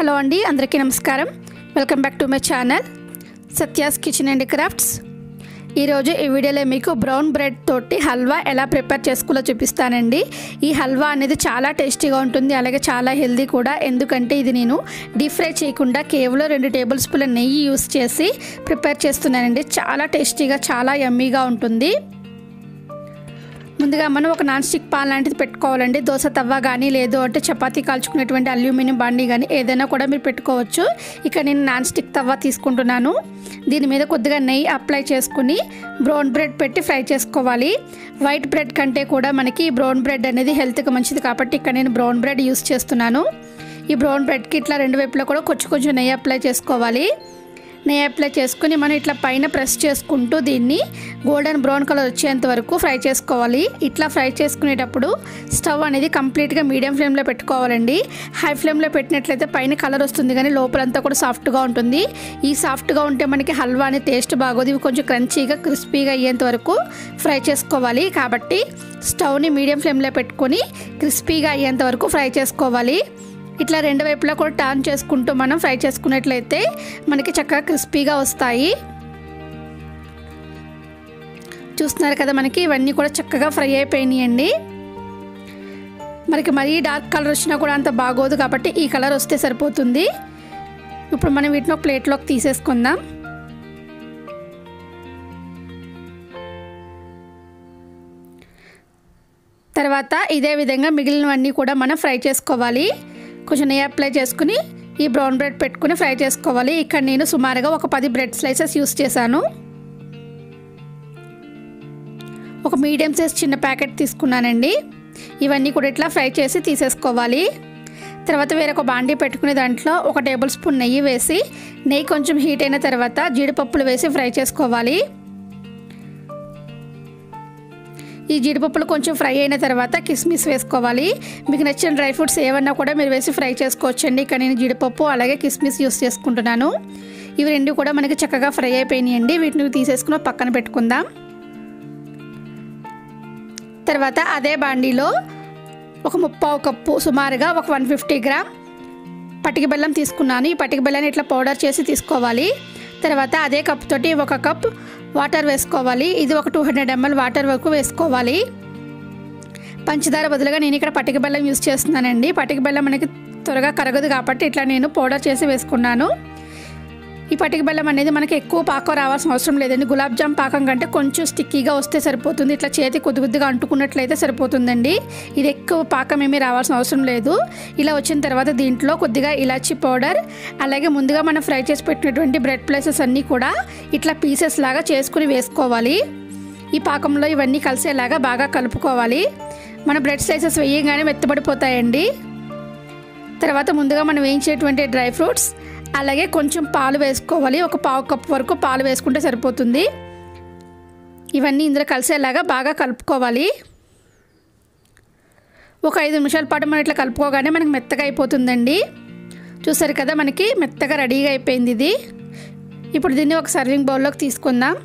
hello అండి అందరికీ నమస్కారం welcome back to my channel Satya's kitchen and crafts ఈరోజు ఈ వీడియోలో మీకు బ్రౌన్ బ్రెడ్ తోటి హల్వా ఎలా ప్రిపేర్ చేసుకోవాలో చూపిస్తానండి ఈ హల్వా అనేది చాలా టేస్టీగా ఉంటుంది అలాగే చాలా హెల్దీ కూడా ఎందుకంటే ఇది నేను డీప్ ఫ్రై చేయకుండా కేవలం రెండు టేబుల్ స్పూన్ల నెయ్యి యూస్ చేసి ప్రిపేర్ చేస్తున్నానండి చాలా టేస్టీగా చాలా యమ్మీగా ఉంటుంది ముందుగా మనం ఒక నాన్ స్టిక్ పాన్ లాంటిది పెట్టుకోవాలండి దోశ తవ్వ కానీ లేదు అంటే చపాతీ కాల్చుకునేటువంటి అల్యూమినియం బండి కానీ ఏదైనా కూడా మీరు పెట్టుకోవచ్చు ఇక నేను నాన్ స్టిక్ తవ్వ తీసుకుంటున్నాను దీని మీద కొద్దిగా నెయ్యి అప్లై చేసుకుని బ్రౌన్ బ్రెడ్ పెట్టి ఫ్రై చేసుకోవాలి వైట్ బ్రెడ్ కంటే కూడా మనకి బ్రౌన్ బ్రెడ్ అనేది హెల్త్కి మంచిది కాబట్టి ఇక్కడ నేను బ్రౌన్ బ్రెడ్ యూస్ చేస్తున్నాను ఈ బ్రౌన్ బ్రెడ్కి ఇట్లా రెండు వైపులా కూడా కొంచెం కొంచెం నెయ్యి అప్లై చేసుకోవాలి నెయ్యి అప్లై చేసుకుని మనం ఇట్లా పైన ప్రెస్ చేసుకుంటూ దీన్ని గోల్డెన్ బ్రౌన్ కలర్ వచ్చేంత వరకు ఫ్రై చేసుకోవాలి ఇట్లా ఫ్రై చేసుకునేటప్పుడు స్టవ్ అనేది కంప్లీట్గా మీడియం ఫ్లేమ్లో పెట్టుకోవాలండి హై ఫ్లేమ్లో పెట్టినట్లయితే పైన కలర్ వస్తుంది కానీ లోపలంతా కూడా సాఫ్ట్గా ఉంటుంది ఈ సాఫ్ట్గా ఉంటే మనకి హల్వా అనేది టేస్ట్ బాగోదు ఇవి కొంచెం క్రంచీగా క్రిస్పీగా అయ్యేంత వరకు ఫ్రై చేసుకోవాలి కాబట్టి స్టవ్ని మీడియం ఫ్లేమ్లో పెట్టుకొని క్రిస్పీగా అయ్యేంత వరకు ఫ్రై చేసుకోవాలి ఇట్లా రెండు వైపులా కూడా టర్న్ చేసుకుంటూ మనం ఫ్రై చేసుకున్నట్లయితే మనకి చక్కగా క్రిస్పీగా వస్తాయి చూస్తున్నారు కదా మనకి ఇవన్నీ కూడా చక్కగా ఫ్రై అయిపోయినాయండి మనకి మరీ డార్క్ కలర్ వచ్చినా కూడా అంత బాగోదు కాబట్టి ఈ కలర్ వస్తే సరిపోతుంది ఇప్పుడు మనం వీటిని ఒక ప్లేట్లోకి తీసేసుకుందాం తర్వాత ఇదే విధంగా మిగిలినవన్నీ కూడా మనం ఫ్రై చేసుకోవాలి కొంచెం నెయ్యి అప్లై చేసుకుని ఈ బ్రౌన్ బ్రెడ్ పెట్టుకుని ఫ్రై చేసుకోవాలి ఇక్కడ నేను సుమారుగా ఒక పది బ్రెడ్ స్లైసెస్ యూస్ చేశాను ఒక మీడియం సైజ్ చిన్న ప్యాకెట్ తీసుకున్నానండి ఇవన్నీ కూడా ఇట్లా ఫ్రై చేసి తీసేసుకోవాలి తర్వాత వేరొక బాండీ పెట్టుకునే దాంట్లో ఒక టేబుల్ స్పూన్ నెయ్యి వేసి నెయ్యి కొంచెం హీట్ అయిన తర్వాత జీడిపప్పులు వేసి ఫ్రై చేసుకోవాలి ఈ జీడిపప్పులు కొంచెం ఫ్రై అయిన తర్వాత కిస్మిస్ వేసుకోవాలి మీకు నచ్చిన డ్రై ఫ్రూట్స్ ఏమన్నా కూడా మీరు వేసి ఫ్రై చేసుకోవచ్చండి ఇక్కడ నేను జీడిపప్పు అలాగే కిస్మిస్ యూస్ చేసుకుంటున్నాను ఇవి రెండు కూడా మనకి చక్కగా ఫ్రై అయిపోయినాయండి వీటిని తీసేసుకుని పక్కన పెట్టుకుందాం తర్వాత అదే బాండీలో ఒక ముప్పావు కప్పు సుమారుగా ఒక వన్ ఫిఫ్టీ గ్రామ్ పటిక బెల్లం తీసుకున్నాను ఈ పటిక బెల్లాన్ని ఇట్లా పౌడర్ చేసి తీసుకోవాలి తర్వాత అదే కప్ తోటి ఒక కప్ వాటర్ వేసుకోవాలి ఇది ఒక టూ హండ్రెడ్ ఎంఎల్ వాటర్ వరకు వేసుకోవాలి పంచదార బదులుగా నేను ఇక్కడ పటిక బెల్లం యూస్ చేస్తున్నానండి పటిక బెల్లం మనకి త్వరగా కరగదు కాబట్టి ఇట్లా నేను పౌడర్ చేసి వేసుకున్నాను ఈ పటిక బెల్లం అనేది మనకి ఎక్కువ పాకం రావాల్సిన అవసరం లేదండి గులాబ్ జామ్ పాకం కంటే కొంచెం స్టిక్కీగా వస్తే సరిపోతుంది ఇట్లా చేతి కొద్ది కొద్దిగా అంటుకున్నట్లయితే సరిపోతుందండి ఇది ఎక్కువ పాకం ఏమీ రావాల్సిన అవసరం లేదు ఇలా వచ్చిన తర్వాత దీంట్లో కొద్దిగా ఇలాచీ పౌడర్ అలాగే ముందుగా మనం ఫ్రై చేసి పెట్టినటువంటి బ్రెడ్ ప్లేసెస్ అన్నీ కూడా ఇట్లా పీసెస్ లాగా చేసుకుని వేసుకోవాలి ఈ పాకంలో ఇవన్నీ కలిసేలాగా బాగా కలుపుకోవాలి మన బ్రెడ్ స్లైసెస్ వేయగానే మెత్తబడిపోతాయండి తర్వాత ముందుగా మనం వేయించేటువంటి డ్రై ఫ్రూట్స్ అలాగే కొంచెం పాలు వేసుకోవాలి ఒక పావు కప్ వరకు పాలు వేసుకుంటే సరిపోతుంది ఇవన్నీ ఇందులో కలిసేలాగా బాగా కలుపుకోవాలి ఒక ఐదు నిమిషాల పాటు మనం ఇట్లా కలుపుకోగానే మనకి మెత్తగా అయిపోతుందండి చూసారు కదా మనకి మెత్తగా రెడీగా అయిపోయింది ఇది ఇప్పుడు దీన్ని ఒక సర్వింగ్ బౌల్లోకి తీసుకుందాం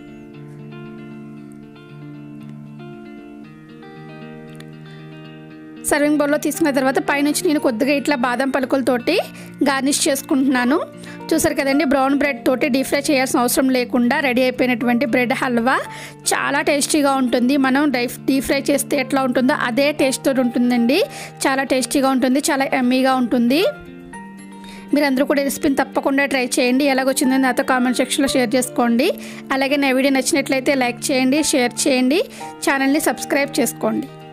సర్వింగ్ బౌల్లో తీసుకున్న తర్వాత పైనుంచి నేను కొద్దిగా ఇట్లా బాదం పలుకులతోటి గార్నిష్ చేసుకుంటున్నాను చూసారు కదండి బ్రౌన్ బ్రెడ్ తోటి డీప్ ఫ్రై చేయాల్సిన అవసరం లేకుండా రెడీ అయిపోయినటువంటి బ్రెడ్ హల్వా చాలా టేస్టీగా ఉంటుంది మనం డై డీప్ ఫ్రై చేస్తే ఎట్లా ఉంటుందో అదే టేస్ట్ తోటి ఉంటుందండి చాలా టేస్టీగా ఉంటుంది చాలా ఎమ్మీగా ఉంటుంది మీరందరూ కూడా రెసిపీని తప్పకుండా ట్రై చేయండి ఎలాగొచ్చిందని నాతో కామెంట్ సెక్షన్లో షేర్ చేసుకోండి అలాగే నా వీడియో నచ్చినట్లయితే లైక్ చేయండి షేర్ చేయండి ఛానల్ని సబ్స్క్రైబ్ చేసుకోండి